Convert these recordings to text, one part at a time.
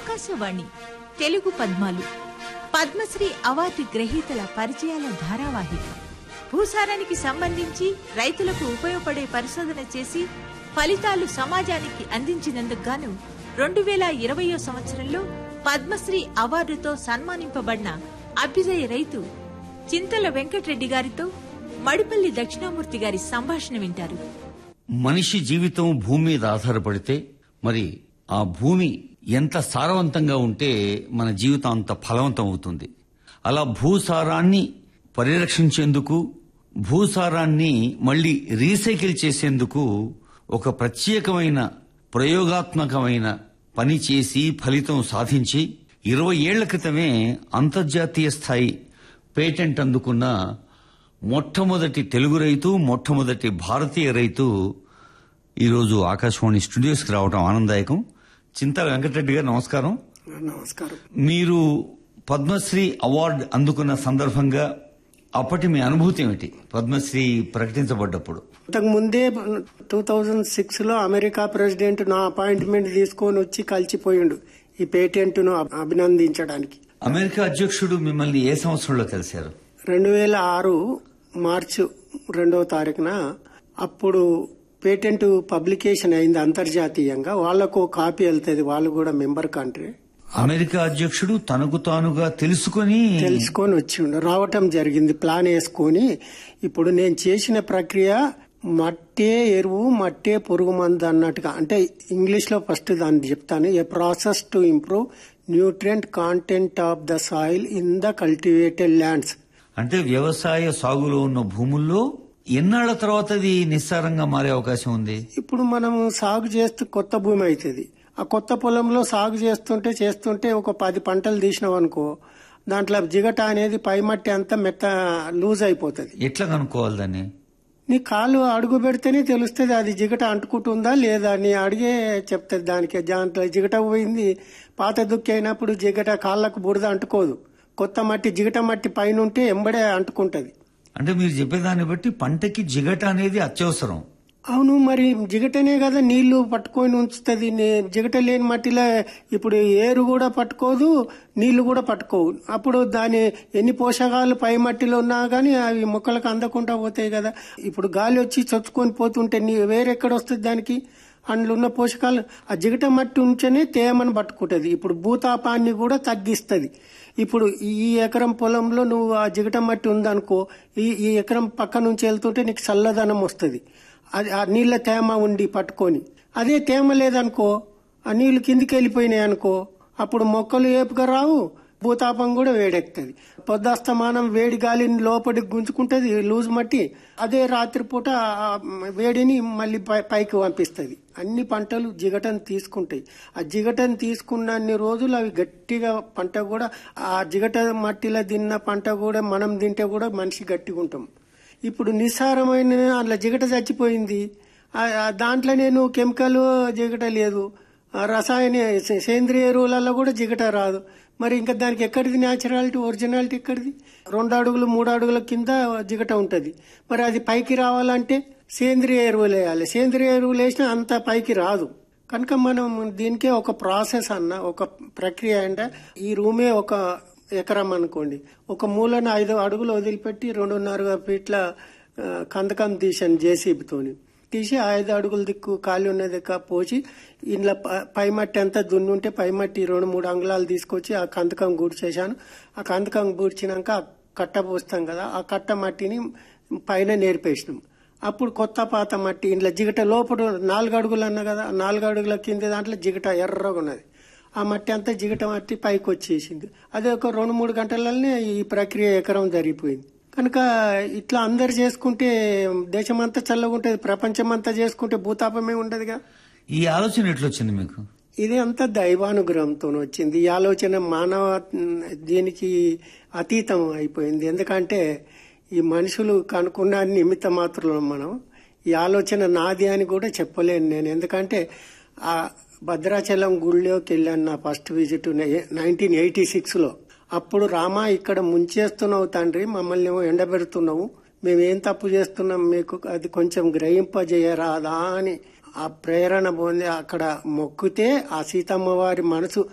ఆకాశవాణి తెలుగు పద్మాలు పద్మశ్రీ అవార్డు గ్రహీతల పరిచయాల ధారావాహిక భూసారానికి సంబంధించి రైతులకు ఉపయోగపడే పరిశోధన చేసి ఫలితాలు సమాజానికి అందించినందుకు గాను రెండు వేల ఇరవయో సంవత్సరంలో పద్మశ్రీ అవార్డుతో సన్మానింపబడిన అభ్యుదయ రైతు చింతల వెంకటరెడ్డి గారితో మడిపల్లి దక్షిణామూర్తి గారి సంభాషణ వింటారు మనిషి జీవితం భూమి మీద ఆధారపడితే మరి ఆ భూమి ఎంత సారవంతంగా ఉంటే మన జీవితం అంత ఫలవంతం అవుతుంది అలా భూసారాన్ని పరిరక్షించేందుకు భూసారాన్ని మళ్ళీ రీసైకిల్ చేసేందుకు ఒక ప్రత్యేకమైన ప్రయోగాత్మకమైన పని చేసి ఫలితం సాధించి ఇరవై ఏళ్ల క్రితమే అంతర్జాతీయ స్థాయి పేటెంట్ అందుకున్న మొట్టమొదటి తెలుగు రైతు మొట్టమొదటి భారతీయ రైతు ఈరోజు ఆకాశవాణి స్టూడియోస్కి రావడం ఆనందదాయకం చింతల వెంకటరెడ్డి గారు నమస్కారం నమస్కారం మీరు పద్మశ్రీ అవార్డు అందుకున్న సందర్భంగా అప్పటి మీ అనుభూతి ఏమిటి పద్మశ్రీ ప్రకటించబడ్డప్పుడు ఇంతకు ముందే టూ థౌజండ్ సిక్స్ లో అమెరికా ప్రెసిడెంట్ నా అపాయింట్మెంట్ తీసుకొని వచ్చి కలిసిపోయిండు ఈ పేటెంట్ ను అభినందించడానికి అమెరికా అధ్యక్షుడు మిమ్మల్ని ఏ సంవత్సరంలో కలిశారు రెండు వేల ఆరు మార్చి రెండవ తారీఖున అప్పుడు పేటెంట్ పబ్లికేషన్ అయింది అంతర్జాతీయంగా వాళ్లకు కాపీ వెళ్తుంది వాళ్ళు కూడా మెంబర్ కంట్రీ అమెరికా అధ్యక్షుడు తనకు తానుగా తెలుసుకొని తెలుసుకొని వచ్చిండు రావటం జరిగింది ప్లాన్ వేసుకొని ఇప్పుడు నేను చేసిన ప్రక్రియ మట్టే ఎరువు మట్టే పురుగు మందు అన్నట్టుగా అంటే ఇంగ్లీష్ లో ఫస్ట్ దాన్ని చెప్తాను a process to improve nutrient content of the soil in the cultivated lands అంటే వ్యవసాయ సాగులో ఉన్న భూముల్లో ఎన్నాళ్ల తర్వాత అది నిస్సారంగా మారే అవకాశం ఉంది ఇప్పుడు మనము సాగు చేస్తూ కొత్త భూమి అవుతుంది ఆ కొత్త పొలంలో సాగు చేస్తుంటే చేస్తుంటే ఒక పది పంటలు తీసినాం అనుకో దాంట్లో జిగట అనేది పై మట్టి అంతా మెత్త లూజ్ అయిపోతుంది ఎట్లా కనుక్కోవాలి దాన్ని నీ కాలు అడుగు పెడితేనే తెలుస్తుంది అది జిగట అంటుకుంటుందా లేదా నీ అడిగే చెప్తుంది దానికి దాంట్లో జిగట పోయింది పాత దుక్కి అయినప్పుడు జిగట కాళ్ళకు బురద అంటుకోదు కొత్త మట్టి జిగట మట్టి పైన ఉంటే ఎంబడే అంటుకుంటది అంటే మీరు చెప్పేదాన్ని బట్టి పంటకి జిగట అనేది అత్యవసరం అవును మరి జిగటనే కదా నీళ్లు పట్టుకొని ఉంచుతుంది నే- జిగట లేని మట్టిలో ఇప్పుడు ఏరు కూడా పట్టుకోదు నీళ్లు కూడా పట్టుకోవు అప్పుడు దాని ఎన్ని పోషకాలు పై మట్టిలో ఉన్నా గానీ అవి మొక్కలకు అందకుండా పోతాయి కదా ఇప్పుడు గాలి వచ్చి చొచ్చుకొని పోతుంటే నీ వేరెక్కడ వస్తుంది దానికి అందులో ఉన్న పోషకాలు ఆ జిగట మట్టి ఉంటేనే తేమను పట్టుకుంటది ఇప్పుడు భూతాపాన్ని కూడా తగ్గిస్తుంది ఇప్పుడు ఈ ఎకరం పొలంలో నువ్వు ఆ జిగట మట్టి ఉందనుకో ఈ ఈ ఎకరం పక్క నుంచి వెళ్తుంటే నీకు చల్లదనం వస్తుంది అది ఆ నీళ్ళ తేమ ఉండి పట్టుకొని అదే తేమ లేదనుకో ఆ నీళ్లు కిందికి వెళ్ళిపోయినాయి అనుకో అప్పుడు మొక్కలు ఏపుగా రావు భూతాపం కూడా వేడెక్కుతుంది పొద్దాస్తమానం వేడి గాలిని లోపలికి గుంజుకుంటది లూజ్ మట్టి అదే రాత్రిపూట ఆ వేడిని మళ్ళీ పై- పైకి పంపిస్తుంది అన్ని పంటలు జిగటను తీసుకుంటాయి ఆ జిగటను తీసుకున్నన్ని రోజులు అవి గట్టిగా పంట కూడా ఆ జిగట మట్టిలో తిన్న పంట కూడా మనం తింటే కూడా మనిషి గట్టిగా ఉంటాం ఇప్పుడు నిస్సారమైన అందులో జిగట చచ్చిపోయింది ఆ- ఆ దాంట్లో నేను కెమికల్ జిగట లేదు ఆ రసాయన సే- సేంద్రియ ఎరువులలో కూడా జిగట రాదు మరి ఇంకా దానికి ఎక్కడిది న్యాచురాలిటీ ఒరిజినాలిటీ ఎక్కడిది రెండు అడుగులు మూడు అడుగుల కింద జిగట ఉంటది మరి అది పైకి రావాలంటే సేంద్రియ ఎరువులు వేయాలి సేంద్రియ ఎరువులు వేసినా అంత పైకి రాదు కనుక మనం దీనికే ఒక ప్రాసెస్ అన్న ఒక ప్రక్రియ అంటే ఈ రూమే ఒక ఎకరం అనుకోండి ఒక మూలన ఐదు అడుగులు వదిలిపెట్టి రెండున్నర ఫీట్ల ఆ, కందకం తీసాను జేసీబీతోని తీసి ఆ ఐదు అడుగుల దిక్కు ఖాళీ ఉన్న దిక్కు పోసి ఇంట్లో ప- పై మట్టి అంతా దున్నుంటే పై మట్టి రెండు మూడు అంగుళాలు తీసుకొచ్చి ఆ కందకం గూడ్చేశాను ఆ కందకం గూడ్చినాక ఆ కట్ట పోస్తాం కదా ఆ కట్ట మట్టిని పైన నేర్పేసినాం అప్పుడు కొత్త పాత మట్టి ఇంట్లో జిగట లోపల నాలుగు అడుగులు అన్న కదా ఆ నాలుగు అడుగుల కింద దాంట్లో జిగట ఎర్రగా ఉన్నది ఆ మట్టి అంతా జిగట మట్టి పైకి వచ్చేసింది అదే ఒక రెండు మూడు గంటలనే ఈ ప్రక్రియ ఎకరం జరిగిపోయింది కనుక ఇట్లా అందరు చేసుకుంటే దేశమంతా చల్లగా ఉంటుంది ప్రపంచమంతా చేసుకుంటే భూతాపమే ఉండదుగా ఈ ఆలోచన ఎట్లొచ్చింది మీకు ఇది అంతా దైవానుగ్రహంతో వచ్చింది ఈ ఆలోచన మానవ దీనికి అతీతం అయిపోయింది ఎందుకంటే ఈ మనుషులు కనుక్కున్న నిమిత్త మాత్రం మనం ఈ ఆలోచన నాది అని కూడా చెప్పలేను నేను ఎందుకంటే ఆ భద్రాచలం గుళ్ళోకి వెళ్ళాను నా first visit nineteen eighty six లో అప్పుడు రామా ఇక్కడ ముంచేస్తున్నావు తండ్రి మమ్మల్ని ఏమో ఎండబెడుతున్నావు మేమేం తప్పు చేస్తున్నాం మీకు అది కొంచెం గ్రహింపజేయరాదా అని ఆ ప్రేరణ పొంది అక్కడ మొక్కితే ఆ సీతమ్మ వారి మనసు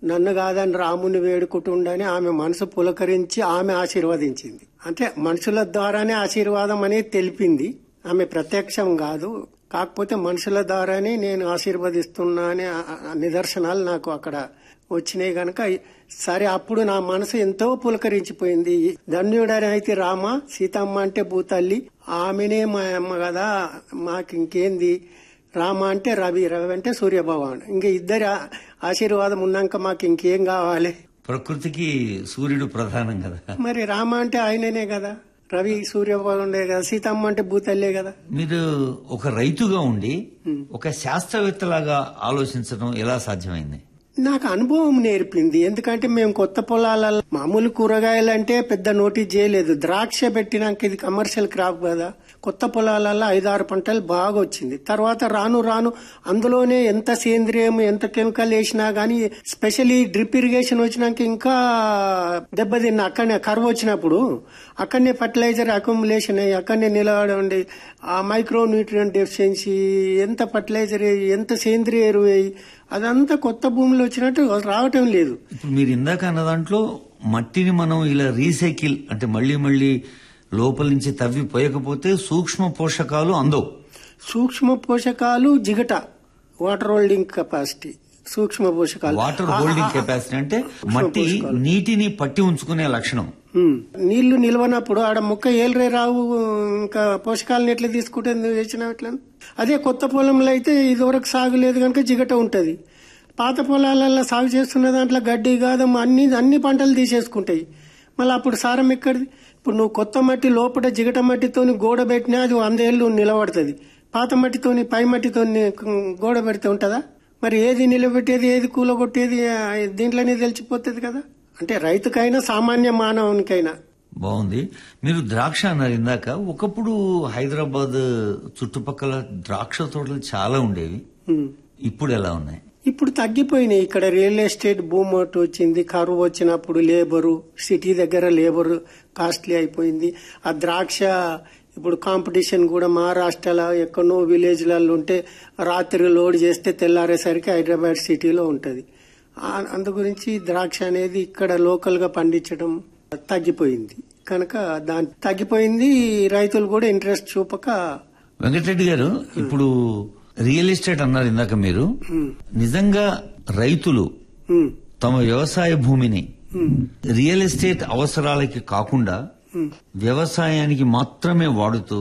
నన్ను కాదని రాముని వేడుకుంటుండని ఆమె మనసు పులకరించి ఆమె ఆశీర్వదించింది అంటే మనుషుల ద్వారానే ఆశీర్వాదం అనేది తెలిపింది ఆమె ప్రత్యక్షం కాదు కాకపోతే మనుషుల ద్వారానే నేను ఆశీర్వదిస్తున్నా అనే ఆ- ఆ నిదర్శనాలు నాకు అక్కడ వచ్చినాయి గనక సరే అప్పుడు నా మనసు ఎంతో పులకరించిపోయింది ధన్యుడని అయితే రామ సీతమ్మ అంటే భూతల్లి ఆమెనే మా అమ్మ కదా మాకు ఇంకేంది రామ అంటే రవి రవి అంటే సూర్యభగవాన్ ఇంకా ఇద్దరి ఆ- ఆశీర్వాదం ఉన్నాక మాకు ఇంకేం కావాలి ప్రకృతికి సూర్యుడు ప్రధానం కదా మరి రామ అంటే ఆయననే కదా రవి సూర్యభగవానుడే కదా సీతమ్మ అంటే భూతల్లే కదా మీరు ఒక రైతుగా ఉండి ఒక శాస్త్రవేత్తలాగా ఆలోచించడం ఎలా సాధ్యమైంది నాకు అనుభవం నేర్పింది ఎందుకంటే మేము కొత్త పొలాలలో మామూలు కూరగాయలు అంటే పెద్ద నోటీస్ చేయలేదు ద్రాక్ష పెట్టినాక ఇది కమర్షియల్ క్రాప్ కదా కొత్త పొలాలలో ఐదారు పంటలు బాగా వచ్చింది తర్వాత రాను రాను అందులోనే ఎంత సేంద్రియం ఎంత కెమికల్ వేసినా గానీ స్పెషల్లీ డ్రిప్ ఇరిగేషన్ వచ్చినాక ఇంకా దెబ్బతిన్న అక్కడనే కరువు వచ్చినప్పుడు అక్కడనే ఫర్టిలైజర్ అక్యుములేషన్ అయ్యి అక్కడనే నిలబడి ఆ మైక్రో న్యూట్రియం డెఫిషియన్సీ ఎంత ఫర్టిలైజర్ వేయి, ఎంత సేంద్రియ ఎరువు వేయి, అదంతా కొత్త భూమిలో వచ్చినట్టు రావటం లేదు ఇప్పుడు మీరు ఇందాక అన్న దాంట్లో మట్టిని మనం ఇలా రీసైకిల్ అంటే మళ్ళీ మళ్ళీ లోపల నుంచి తవ్వి పోయకపోతే సూక్ష్మ పోషకాలు అందవు సూక్ష్మ పోషకాలు జిగట వాటర్ హోల్డింగ్ కెపాసిటీ సూక్ష్మ పోషకాలు వాటర్ హోల్డింగ్ కెపాసిటీ అంటే మట్టి నీటిని పట్టి ఉంచుకునే లక్షణం ఉమ్. నీళ్లు నిల్వనప్పుడు ఆడ మొక్క ఏలరే రావు ఇంకా పోషకాలను ఎట్లా తీసుకుంటే నువ్వు వేసినా ఎట్లా అదే కొత్త పొలంలో అయితే ఇదివరకు సాగు లేదు కనుక జిగట ఉంటది పాత పొలాలలో సాగు చేస్తున్న దాంట్లో గడ్డి గాదం అన్ని అన్ని పంటలు తీసేసుకుంటాయి మళ్ళీ అప్పుడు సారం ఎక్కడిది ఇప్పుడు నువ్వు కొత్త మట్టి లోపల జిగట మట్టితోని గోడ పెట్టినా అది వందేళ్లు నిలబడుతుంది పాత మట్టితోని పై మట్టితోని గోడ పెడితే ఉంటుందా మరి ఏది నిలబెట్టేది ఏది కూలగొట్టేది ఆ, దీంట్లోనే తెలిసిపోతుంది కదా అంటే రైతుకైనా సామాన్య మానవునికైనా బాగుంది మీరు ద్రాక్ష అన్నారు ఇందాక ఒకప్పుడు హైదరాబాద్ చుట్టుపక్కల ద్రాక్ష తోటలు చాలా ఉండేవి ఉమ్. ఇప్పుడు ఎలా ఉన్నాయి ఇప్పుడు తగ్గిపోయినాయి ఇక్కడ రియల్ ఎస్టేట్ భూమి ఒకటి వచ్చింది కరువు వచ్చినప్పుడు లేబరు సిటీ దగ్గర లేబర్ కాస్ట్లీ అయిపోయింది ఆ ద్రాక్ష ఇప్పుడు కాంపిటీషన్ కూడా మహారాష్ట్రలో ఎక్కడో విలేజ్లలో ఉంటే రాత్రి లోడ్ చేస్తే తెల్లారేసరికి హైదరాబాద్ సిటీలో ఉంటది ఆ- అందు గురించి ద్రాక్ష అనేది ఇక్కడ లోకల్ గా పండించడం తగ్గిపోయింది కనుక దాని తగ్గిపోయింది రైతులు కూడా ఇంట్రెస్ట్ చూపక వెంకటరెడ్డి గారు ఇప్పుడు రియల్ ఎస్టేట్ అన్నారు ఇందాక మీరు నిజంగా రైతులు ఉమ్, తమ వ్యవసాయ భూమిని రియల్ ఎస్టేట్ అవసరాలకి కాకుండా వ్యవసాయానికి మాత్రమే వాడుతూ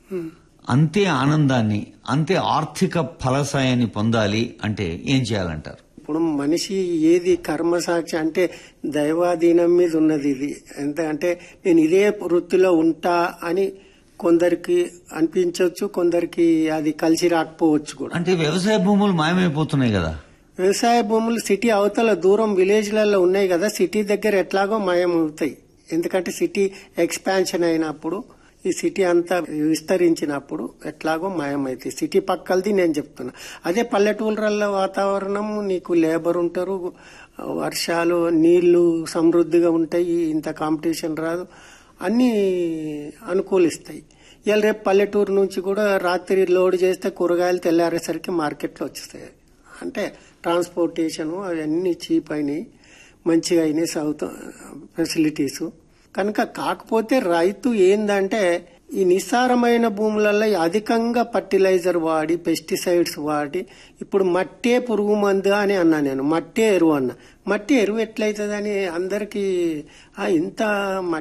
అంతే ఆనందాన్ని అంతే ఆర్థిక ఫలసాయాన్ని పొందాలి అంటే ఏం చేయాలంటారు ఇప్పుడు మనిషి ఏది కర్మసాక్షి అంటే దైవాధీనం మీద ఉన్నది ఇది ఎంత అంటే నేను ఇదే వృత్తిలో ఉంటా అని కొందరికి అనిపించవచ్చు కొందరికి అది కలిసి రాకపోవచ్చు కూడా అంటే వ్యవసాయ భూములు మాయమైపోతున్నాయి కదా వ్యవసాయ భూములు సిటీ అవతల దూరం విలేజ్లలో ఉన్నాయి కదా సిటీ దగ్గర ఎట్లాగో మాయం అవుతాయి ఎందుకంటే సిటీ ఎక్స్పాన్షన్ అయినప్పుడు ఈ సిటీ అంతా విస్తరించినప్పుడు ఎట్లాగో మాయమైతాయి సిటీ పక్కలది నేను చెప్తున్నా అదే పల్లెటూళ్ళ వాతావరణం నీకు లేబర్ ఉంటారు వర్షాలు నీళ్లు సమృద్ధిగా ఉంటాయి ఇంత కాంపిటీషన్ రాదు అన్ని అనుకూలిస్తాయి ఇవాళ రేపు పల్లెటూరు నుంచి కూడా రాత్రి లోడ్ చేస్తే కూరగాయలు తెల్లారేసరికి మార్కెట్లో వచ్చేస్తాయి అంటే ట్రాన్స్పోర్టేషన్ అవన్నీ చీప్ అయినాయి మంచిగా అయినాయి సౌత్ ఫెసిలిటీస్ కనుక కాకపోతే రైతు ఏందంటే ఈ నిస్సారమైన భూములలో అధికంగా ఫర్టిలైజర్ వాడి పెస్టిసైడ్స్ వాడి ఇప్పుడు మట్టే పురుగు మందు అని అన్నా నేను మట్టే ఎరువు అన్న మట్టి ఎరువు ఎట్లయితుందని అందరికి ఇంత